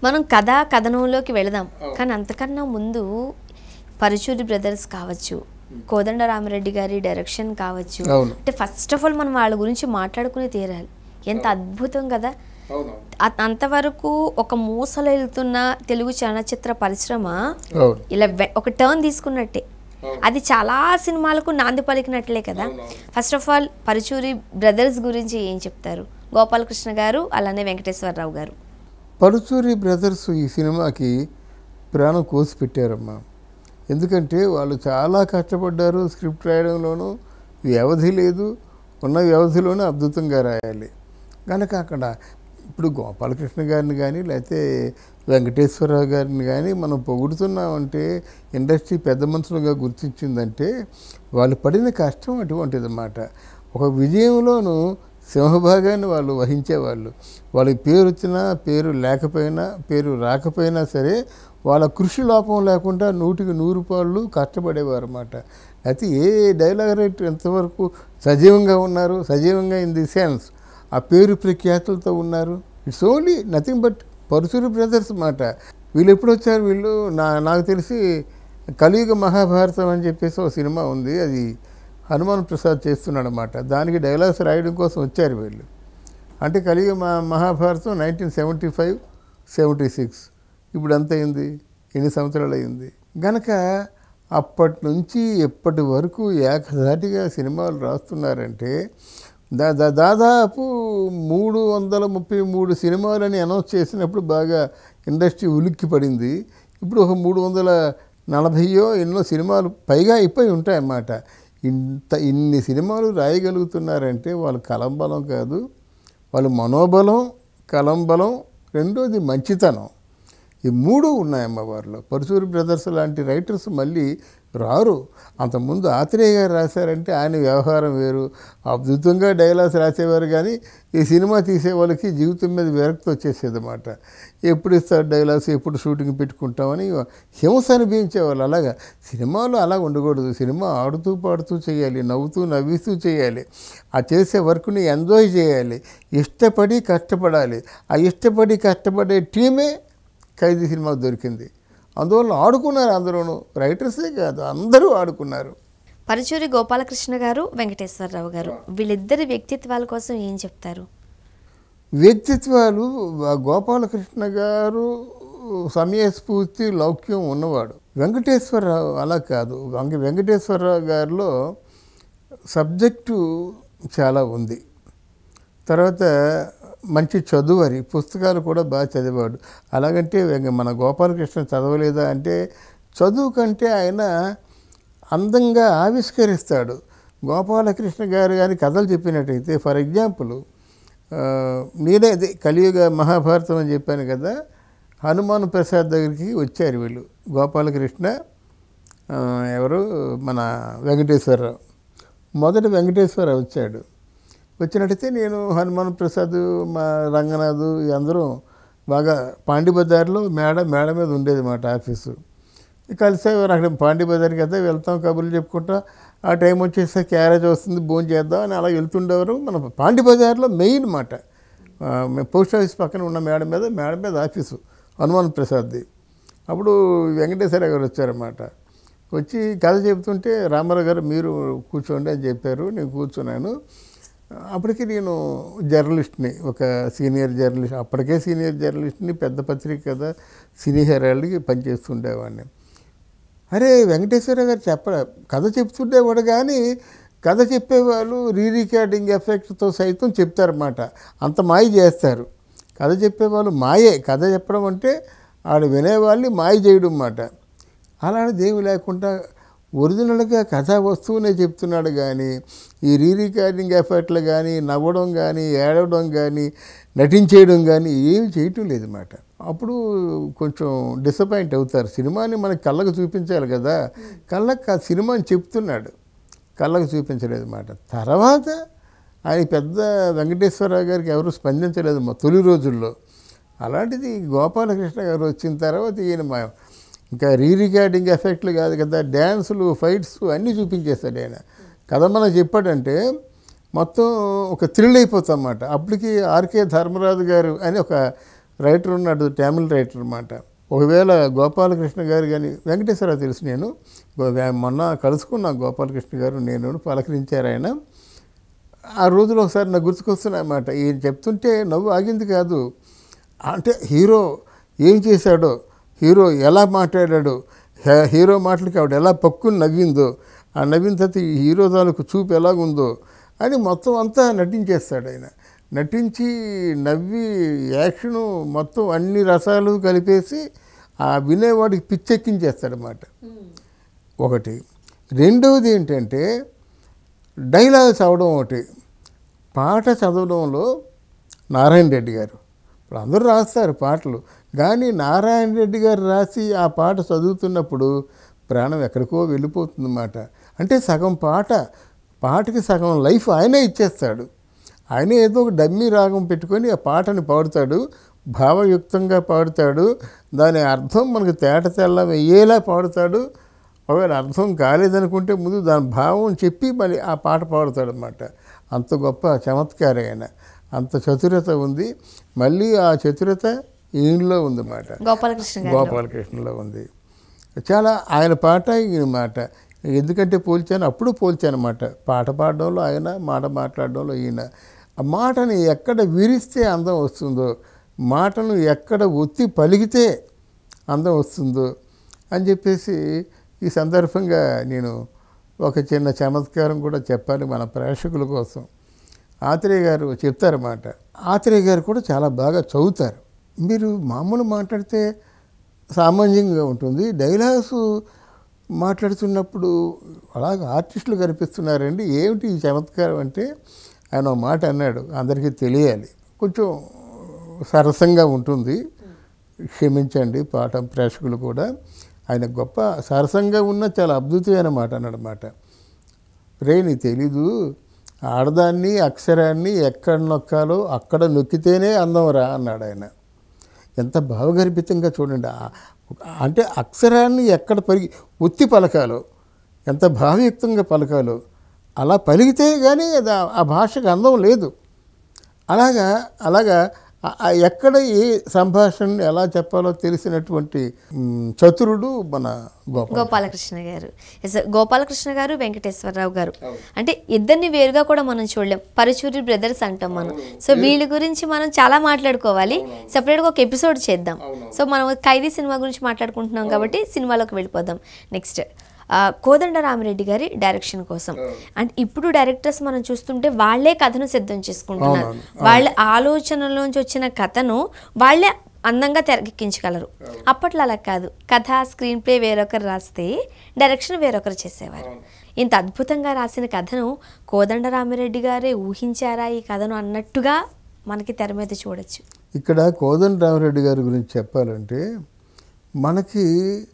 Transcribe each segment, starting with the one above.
మనం కథ కథనంలోకి వెళదాం కానీ అంతకన్నా ముందు పరుచూరి బ్రదర్స్ కావచ్చు కోదండ రామిరెడ్డి గారి డైరెక్షన్ కావచ్చు అవును. అంటే ఫస్ట్ ఆఫ్ ఆల్ మనం వాళ్ళ గురించి మాట్లాడుకుని తీరాలి ఎంత అద్భుతం కదా అవును అ- అంతవరకు ఒక మూసలో వెళ్తున్న తెలుగు చలనచిత్ర పరిశ్రమ అవును ఇలా వె- ఒక టర్న్ తీసుకున్నట్టే అది చాలా సినిమాలకు నాంది పలికినట్లే కదా first of all Paruchuri brothers గురించి ఏం చెప్తారు గోపాలకృష్ణ గారు అలానే వెంకటేశ్వరరావు గారు పరుచూరి బ్రదర్స్ ఈ సినిమాకి ప్రాణం కోసి పెట్టారమ్మా ఎందుకంటే వాళ్ళు చాలా కష్టపడ్డారు స్క్రిప్ట్ రాయడంలోనూ వ్యవధి లేదు ఉన్న వ్యవధిలోనూ అద్భుతంగా రాయాలి కనుక అక్కడ ఇప్పుడు గోపాలకృష్ణ గారిని కానీ లేకపోతే వెంకటేశ్వరరావు గారిని కానీ మనం పొగుడుతున్నామంటే ఇండస్ట్రీ పెద్ద మనుషులుగా గుర్తించిందంటే వాళ్ళు పడిన కష్టం అటువంటిదన్నమాట ఒక విజయంలోనూ సింహభాగాన్ని వాళ్ళు వహించేవాళ్ళు వాళ్ళకి పేరు వచ్చినా పేరు లేకపోయినా పేరు రాకపోయినా సరే వాళ్ళ కృషి లోపం లేకుండా నూటికి నూరు పాళ్ళు కష్టపడేవారు అన్నమాట అయితే ఏ డైలాగ్ రైటర్ ఎంతవరకు సజీవంగా ఉన్నారు సజీవంగా ఇన్ ది సెన్స్ ఆ పేరు ప్రఖ్యాతులతో ఉన్నారు it's only nothing but Paruchuri brothers మాట వీళ్ళు ఎప్పుడు వచ్చారు వీళ్ళు నా నాకు తెలిసి కలియుగ మహాభారతం అని చెప్పేసి ఒక సినిమా ఉంది అది హనుమాన్ ప్రసాద్ చేస్తున్నాడు అనమాట దానికి డైలాగ్స్ రాయడం కోసం వచ్చారు వీళ్ళు అంటే కలియుగ మా మహాభారతం nineteen seventy five seventy six ఇప్పుడు ఎంత అయింది ఎన్ని సంవత్సరాలు అయింది గనక అప్పటి నుంచి ఎప్పటి వరకు ఏకధాటిగా సినిమాలు రాస్తున్నారంటే దా దా- దాదాపు మూడు వందల ముప్పై మూడు సినిమాలని అనౌన్స్ చేసినప్పుడు బాగా ఇండస్ట్రీ ఉలిక్కి పడింది ఇప్పుడు ఒక మూడు వందల నలభైయో ఎన్నో సినిమాలు పైగా అయిపోయి ఉంటాయన్నమాట ఇంత ఇన్ని సినిమాలు రాయగలుగుతున్నారంటే వాళ్ళ కలంబలం కాదు వాళ్ళ మనోబలం కలంబలం రెండోది మంచితనం ఈ మూడు ఉన్నాయమ్మ వారిలో పరుచూరి బ్రదర్స్ లాంటి రైటర్స్ మళ్ళీ రారు అంతకుముందు ఆత్రేయ గారు రాశారంటే ఆయన వ్యవహారం వేరు అద్భుతంగా డైలాగ్స్ రాసేవారు కానీ ఈ సినిమా తీసే వాళ్ళకి జీవితం మీద విరక్తి వచ్చేసేదన్నమాట ఎప్పుడు ఇస్తారు డైలాగ్స్ ఎప్పుడు షూటింగ్ పెట్టుకుంటామని హింస అనిపించేవాళ్ళు అలాగా సినిమాలు అలా ఉండకూడదు సినిమా ఆడుతూ పాడుతూ చేయాలి నవ్వుతూ నవ్విస్తూ చేయాలి ఆ చేసే వర్క్ని ఎంజాయ్ చేయాలి ఇష్టపడి కష్టపడాలి ఆ ఇష్టపడి కష్టపడే టీమే ఖైదీ సినిమా దొరికింది అందువల్ల ఆడుకున్నారు అందరూను రైటర్సే కాదు అందరూ ఆడుకున్నారు పరుచూరి గోపాలకృష్ణ గారు వెంకటేశ్వరరావు గారు వీళ్ళిద్దరి వ్యక్తిత్వాల కోసం ఏం చెప్తారు వ్యక్తిత్వాలు ఆ గోపాలకృష్ణ గారు సమయస్ఫూర్తి లౌక్యం ఉన్నవాడు వెంకటేశ్వరరావు అలా కాదు వెంక వెంకటేశ్వరరావు గారిలో సబ్జెక్టు చాలా ఉంది తర్వాత మంచి చదువరి పుస్తకాలు కూడా బాగా చదివాడు అలాగంటే వెంక- మన గోపాలకృష్ణ చదవలేదా అంటే చదువు కంటే ఆయన అందంగా ఆవిష్కరిస్తాడు గోపాలకృష్ణ గారు కానీ కథలు చెప్పినట్టయితే ఫర్ ఎగ్జాంపుల్ ఆ, నేనే అదే కలియుగ మహాభారతం అని చెప్పాను కదా హనుమాన్ ప్రసాద్ దగ్గరికి వచ్చారు వీళ్ళు గోపాలకృష్ణ ఆ, ఎవరు మన వెంకటేశ్వరరావు మొదట వెంకటేశ్వరరావు వచ్చాడు వచ్చినట్టయితే నేను హనుమాన్ ప్రసాద్ మా రంగనాథ్ అందరూ బాగా పాండి బజార్లో మేడ మేడ మీద ఉండేది మాట ఆఫీసు కలిసేవారు అక్కడ పాండి బజార్ కదా వెళ్తాం కబుర్లు చెప్పుకుంటా ఆ టైం వచ్చేస్తే క్యారేజ్ వస్తుంది భోజనం చేద్దాం అని అలా వెళ్తుండేవారు మన పాండి బజార్లో మెయిన్ మాట ఆ, మే- పోస్ట్ ఆఫీస్ పక్కన ఉన్న మేడ మీద మేడ మీద ఆఫీసు హనుమాన్ ప్రసాద్ది అప్పుడు వెంకటేశ్వర గారు వచ్చారన్నమాట వచ్చి కథ చెబుతుంటే రామారావు గారు మీరు కూర్చోండి అని చెప్పారు నేను కూర్చున్నాను అప్పటికి నేను జర్నలిస్ట్ని ఒక సీనియర్ జర్నలిస్ట్ అప్పటికే సీనియర్ జర్నలిస్ట్ని పెద్ద పత్రిక కదా సినీ హెరాల్డ్కి పనిచేస్తుండేవాడిని అరే వెంకటేశ్వర గారు చెప్ప కథ చెప్తుండేవాడు కానీ కథ చెప్పేవాళ్ళు రీ రికార్డింగ్ ఎఫెక్ట్తో సైతం చెప్తారన్నమాట అంత మాయ చేస్తారు కథ చెప్పేవాళ్ళు మాయే కథ చెప్పడం అంటే ఆడు వినేవాళ్ళని మాయ చేయడం అన్నమాట అలాంటిది ఏమి లేకుండా ఒరిజినల్గా కథా వస్తువునే చెప్తున్నాడు కానీ ఈ రీ రికార్డింగ్ ఎఫెక్ట్లు కానీ నవ్వడం కానీ ఏడవడం కానీ నటించేయడం కానీ ఏమి చేయటం లేదన్నమాట అప్పుడు కొంచెం డిసప్పాయింట్ అవుతారు సినిమాని మనకి కళ్ళకు చూపించాలి కదా కళ్ళకు ఆ సినిమాని చెప్తున్నాడు కళ్ళకు చూపించలేదు అన్నమాట తర్వాత ఆయన పెద్ద వెంకటేశ్వరరావు గారికి ఎవరు స్పందించలేదు మా తొలి రోజుల్లో అలాంటిది గోపాలకృష్ణ గారు వచ్చిన తర్వాత ఈయన మా ఇంకా రీ రికార్డింగ్ ఎఫెక్ట్లు కాదు కదా డ్యాన్సులు ఫైట్స్ అన్నీ చూపించేస్తాడు ఆయన కథ మనకు చెప్పాడంటే మొత్తం ఒక థ్రిల్ అయిపోతాం అన్నమాట అప్పటికి ఆర్కే ధర్మరాజు గారు అని ఒక రైటర్ ఉన్నాడు తమిళ రైటర్ అన్నమాట ఒకవేళ గోపాలకృష్ణ గారు కానీ వెంకటేశ్వరరావు తెలుసు నేను గో- మొన్న కలుసుకున్నా గోపాలకృష్ణ గారు నేను పలకరించారు ఆయన ఆ రోజులో ఒకసారి నాకు గుర్తుకొస్తున్నాయన్నమాట ఈయన చెప్తుంటే నవ్వు ఆగింది కాదు అంటే హీరో ఏం చేశాడో హీరో ఎలా మాట్లాడాడో హే- హీరో మాటలకి ఆవిడ ఎలా పక్కుని నవ్విందో ఆ నవ్విన తర్వాత ఈ హీరో తాలూకు చూపు ఎలాగుందో అని మొత్తం అంతా నటించేస్తాడు ఆయన నటించి నవ్వి యాక్షను మొత్తం అన్ని రసాలు కలిపేసి ఆ వినేవాడికి పిచ్చెక్కించేస్తాడనమాట ఒకటి రెండవది ఏంటంటే డైలాగ్స్ అవడం ఒకటి పాట చదవడంలో నారాయణ రెడ్డి గారు ఇప్పుడు అందరూ రాస్తారు పాటలు కానీ నారాయణ రెడ్డి గారు రాసి ఆ పాట చదువుతున్నప్పుడు ప్రాణం ఎక్కడికో వెళ్ళిపోతుందన్నమాట అంటే సగం పాట పాటకి సగం లైఫ్ ఆయనే ఇచ్చేస్తాడు ఆయన ఏదో ఒక డమ్మీ రాగం పెట్టుకొని ఆ పాటని పాడుతాడు భావయుక్తంగా పాడుతాడు దాని అర్థం మనకు తేట తెల్ల అయ్యేలా పాడుతాడు ఒకవేళ అర్థం కాలేదనుకుంటే ముందు దాని భావం చెప్పి మళ్ళీ ఆ పాట పాడుతాడు అనమాట అంత గొప్ప చమత్కారి ఆయన అంత చతురత ఉంది మళ్ళీ ఆ చతురత ఈయనలో ఉందన్నమాట గోపాలకృష్ణ గారు గోపాలకృష్ణలో ఉంది చాలా ఆయన పాట ఈయన మాట ఎందుకంటే పోల్చాను అప్పుడు పోల్చాను అన్నమాట పాట పాడడంలో ఆయన మాట మాట్లాడడంలో ఈయన ఆ మాటని ఎక్కడ విరిస్తే అందం వస్తుందో మాటను ఎక్కడ ఒత్తి పలికితే అందం వస్తుందో అని చెప్పేసి ఈ సందర్భంగా నేను ఒక చిన్న చమత్కారం కూడా చెప్పాలి మన ప్రేక్షకుల కోసం ఆత్రేయ గారు చెప్తారన్నమాట ఆత్రేయ గారు కూడా చాలా బాగా చదువుతారు మీరు మామూలు మాట్లాడితే సామాన్యంగా ఉంటుంది డైలాగ్స్ మాట్లాడుతున్నప్పుడు అలాగ ఆర్టిస్టులు కనిపిస్తున్నారండి ఏమిటి ఈ చమత్కారం అంటే ఆయన ఒక మాట అన్నాడు అందరికీ తెలియాలి కొంచెం సరసంగా ఉంటుంది క్షమించండి పాట ప్రేక్షకులు కూడా ఆయన గొప్ప సరసంగా ఉన్న చాలా అద్భుతమైన మాట అన్నాడనమాట రే నీకు తెలీదు ఆడదాన్ని అక్షరాన్ని ఎక్కడ నొక్కాలో అక్కడ నొక్కితేనే అందం రా అన్నాడు ఆయన ఎంత భావగర్భితంగా చూడండి ఆ- అంటే అక్షరాన్ని ఎక్కడ పరిగి ఒత్తి పలకాలో ఎంత భావయుక్తంగా పలకాలో అలా పలికితే కానీ అది ఆ- ఆ భాషకు అందం లేదు అలాగా అలాగా ఆ- ఆ ఎక్కడ ఏ సంభాషణని ఎలా చెప్పాలో తెలిసినటువంటి మ్, చతురుడు మన గోపాల్ గోపాలకృష్ణ గారు ఎస్ సార్. గోపాలకృష్ణ గారు వెంకటేశ్వరరావు గారు అంటే ఇద్దరిని వేరుగా కూడా మనం చూడలేం పరుచూరి బ్రదర్స్ అంటాం మనం సో వీళ్ళ గురించి మనం చాలా మాట్లాడుకోవాలి సెపరేట్గా ఒక ఎపిసోడ్ చేద్దాం సో మనం ఖైదీ సినిమా గురించి మాట్లాడుకుంటున్నాం కాబట్టి సినిమాలోకి వెళ్ళిపోదాం నెక్స్ట్ కోదండ రామిరెడ్డి గారి డైరెక్షన్ కోసం అంటే ఇప్పుడు డైరెక్టర్స్ మనం చూస్తుంటే వాళ్ళే కథను సిద్ధం చేసుకుంటున్నారు వాళ్ళ ఆలోచనలోంచి వచ్చిన కథను వాళ్ళే అందంగా తెరకెక్కించగలరు అప్పట్లో అలా కాదు కథ స్క్రీన్ ప్లే వేరొకరు రాస్తే డైరెక్షన్ వేరొకరు చేసేవారు ఇంత అద్భుతంగా రాసిన కథను కోదండరామిరెడ్డి గారే ఊహించారా ఈ కథను అన్నట్టుగా మనకి తెర మీద చూడొచ్చు ఇక్కడ కోదండ రామరెడ్డి గారి గురించి చెప్పాలంటే మనకి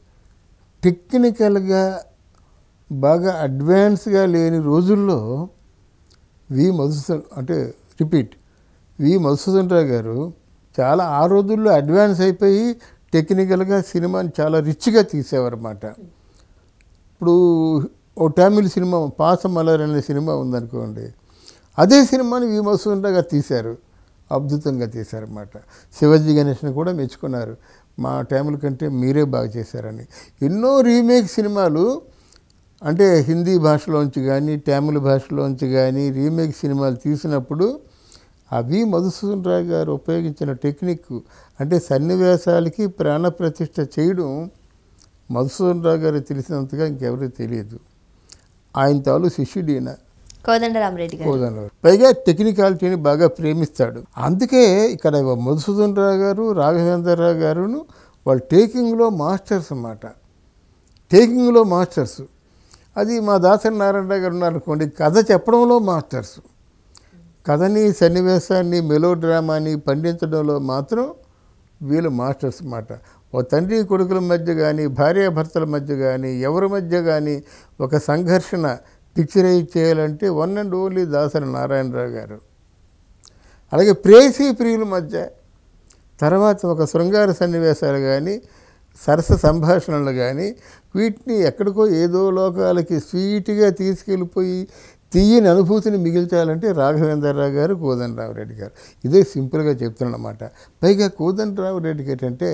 టెక్నికల్గా బాగా అడ్వాన్స్గా లేని రోజుల్లో వి మధుసూదన్ అంటే రిపీట్ వి మధుసూదన్ రావు గారు చాలా ఆ రోజుల్లో అడ్వాన్స్ అయిపోయి టెక్నికల్గా సినిమాని చాలా రిచ్గా తీసేవారన్నమాట ఇప్పుడు ఓ తమిళ్ సినిమా పాసమలర్ అనే సినిమా ఉందనుకోండి అదే సినిమాని వి మధుసూదన్ గారు తీశారు అద్భుతంగా తీశారన్నమాట శివాజీ గణేష్ని కూడా మెచ్చుకున్నారు మా టైముల కంటే మీరే బాగా చేశారని ఎన్నో రీమేక్ సినిమాలు అంటే హిందీ భాషలోంచి కానీ తమిళ భాషలోంచి కానీ రీమేక్ సినిమాలు తీసినప్పుడు అవి మధుసూదన్ రావు గారు ఉపయోగించిన టెక్నిక్ అంటే సన్నివేశాలకి ప్రాణప్రతిష్ఠ చేయడం మధుసూదన్ రావు గారు తెలిసినంతగా ఇంకెవరికి తెలియదు ఆయన తాలూ శిష్యుడు ఈయన కోదండరామిరెడ్డి గారు కోదండరావు పైగా టెక్నికాలిటీని బాగా ప్రేమిస్తాడు అందుకే ఇక్కడ మధుసూదన్ రావు గారు రాఘవేంద్రరావు గారును వాళ్ళు టేకింగ్లో మాస్టర్స్ అన్నమాట టేకింగ్లో మాస్టర్స్ అది మా దాసరి నారాయణ గారు ఉన్నారనుకోండి కథ చెప్పడంలో మాస్టర్స్ కథని సన్నివేశాన్ని మెలో డ్రామాని పండించడంలో మాత్రం వీళ్ళు మాస్టర్స్ అన్నమాట ఓ తండ్రి కొడుకుల మధ్య కానీ భార్యాభర్తల మధ్య కానీ ఎవరి మధ్య కానీ ఒక సంఘర్షణ పిక్చరైజ్ చేయాలంటే one and only Dasari Narayana Rao అలాగే ప్రేసి ప్రియుల మధ్య తర్వాత ఒక శృంగార సన్నివేశాలు కానీ సరస సంభాషణలు కానీ వీటిని ఎక్కడికో ఏదో లోకాలకి స్వీట్గా తీసుకెళ్ళిపోయి తీయని అనుభూతిని మిగిల్చాలంటే రాఘవేంద్రరావు గారు కోదండరామరెడ్డి గారు ఇదే సింపుల్గా చెప్తున్నమాట పైగా కోదండరామరెడ్డికి ఏంటంటే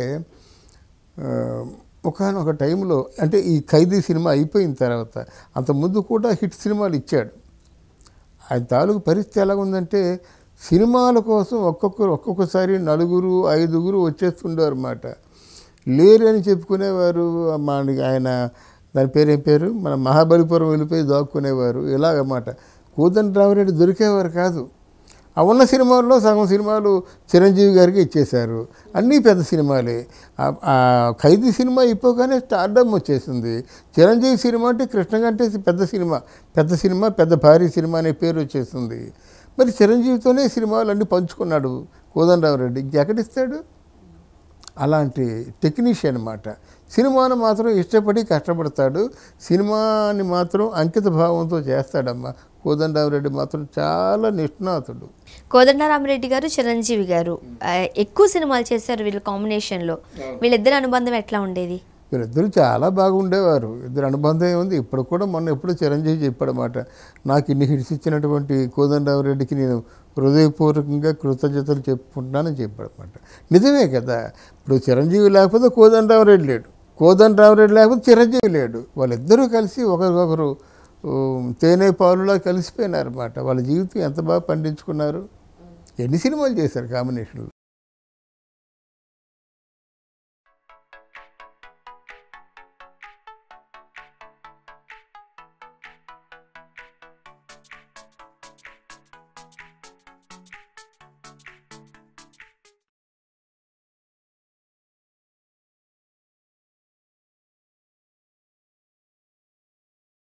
ఒకనొక టైంలో అంటే ఈ ఖైదీ సినిమా అయిపోయిన తర్వాత అంతకుముందు కూడా హిట్ సినిమాలు ఇచ్చాడు ఆయన తాలూకు పరిస్థితి ఎలా ఉందంటే సినిమాల కోసం ఒక్కొక్కరు ఒక్కొక్కసారి నలుగురు ఐదుగురు వచ్చేస్తుండేవారు అన్నమాట లేరు అని చెప్పుకునేవారు మా ఆయన దాని పేరు ఏం పేరు మన మహాబలిపురం వెళ్ళిపోయి దాక్కునేవారు ఇలాగన్నమాట కోదండరామరెడ్డి దొరికేవారు కాదు ఆ ఉన్న సినిమాల్లో సగం సినిమాలు చిరంజీవి గారికి ఇచ్చేశారు అన్నీ పెద్ద సినిమాలే ఆ- ఆ ఖైదీ సినిమా అయిపోగానే స్టార్డమ్ వచ్చేసింది చిరంజీవి సినిమా అంటే కృష్ణ కంటే పెద్ద సినిమా పెద్ద సినిమా పెద్ద భారీ సినిమా అనే పేరు వచ్చేసింది మరి చిరంజీవితోనే సినిమాలు అన్నీ పంచుకున్నాడు కోదండరామరెడ్డి ఇంకెక్కడిస్తాడు అలాంటి టెక్నీషియన్ అన్నమాట సినిమాను మాత్రం ఇష్టపడి కష్టపడతాడు సినిమాని మాత్రం అంకిత భావంతో చేస్తాడమ్మా కోదండరామరెడ్డి మాత్రం చాలా నిష్ణాతుడు కోదండరామరెడ్డి గారు చిరంజీవి గారు ఆ, ఎక్కువ సినిమాలు చేశారు వీళ్ళ కాంబినేషన్లో వీళ్ళిద్దరి అనుబంధం ఎట్లా ఉండేది వీళ్ళిద్దరూ చాలా బాగుండేవారు ఇద్దరు అనుబంధం ఏముంది ఇప్పుడు కూడా మొన్న ఎప్పుడు చిరంజీవి చెప్పాడన్నమాట నాకు ఇన్ని హిట్స్ ఇచ్చినటువంటి కోదండరామరెడ్డికి నేను హృదయపూర్వకంగా కృతజ్ఞతలు చెప్పుకుంటున్నానని చెప్పాడన్నమాట నిజమే కదా ఇప్పుడు చిరంజీవి లేకపోతే కోదండరామరెడ్డి లేడు కోదండరామరెడ్డి లేకపోతే చిరంజీవి లేడు వాళ్ళిద్దరూ కలిసి ఒకరికొకరు ఉమ్, తేనె పాలులా కలిసిపోయినారన్నమాట వాళ్ళ జీవితం ఎంత బాగా పండించుకున్నారు ఎన్ని సినిమాలు చేశారు కాంబినేషన్లో